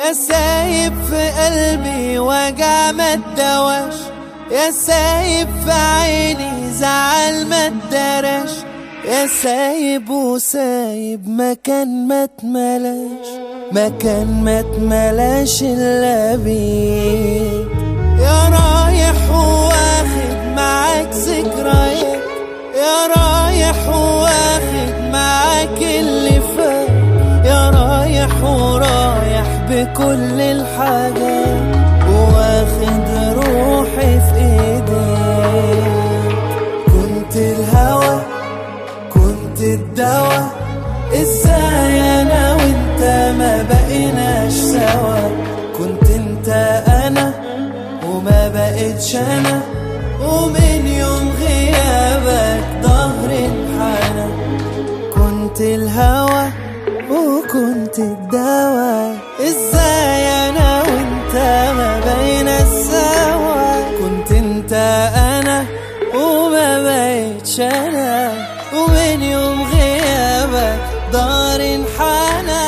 يا سايب في قلبي وجع ما اتدواش يا سايب في عيني زعل ما اتدرش يا سايب وسايب مكان ما اتملاش مكان ما اتملاش الا بيك يا رايح واخد معاك ذكريات يا رايح واخد معاك اللي فات يا رايح ورايح بكل الحاجات واخد روحي في ايديك كنت الهوى كنت الدوا ازاي انا وانت ما بقيناش سوا كنت انت انا وما بقتش انا ومن يوم غيابك ظهري انحنى كنت الهوى وكنت الدواء ازاي انا وانت ما بين سوا كنت انت انا وما بقتش انا ومن يوم غيابك دار انحنى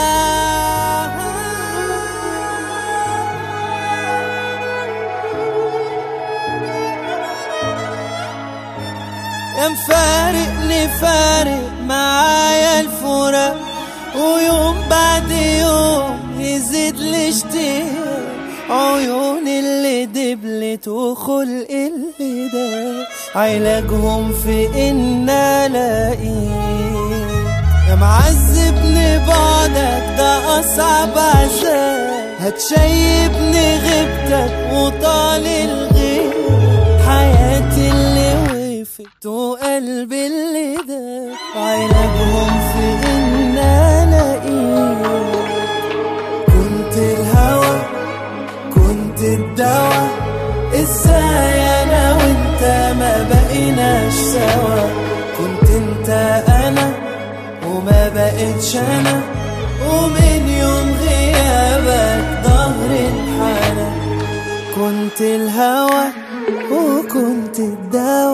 يا مفارقني فارق معايا الفراق ويوم بعد يوم يزيد الاشتياق عيون اللي دبلت وخلق اللي ده علاجهم في ان الاقيك يا معذبني بعدك ده اصعب عذاب هتشيبني غيبتك وطال الغيب حياتي اللي وقفت وقلبي اللي داب علاجهم في ان الاقيك كنت الهوى كنت الدوا ازاي انا وانت ما بقيناش سوا كنت انت انا وما بقتش انا ومن يوم غيابك ظهري انحنى كنت الهوى وكنت الدوا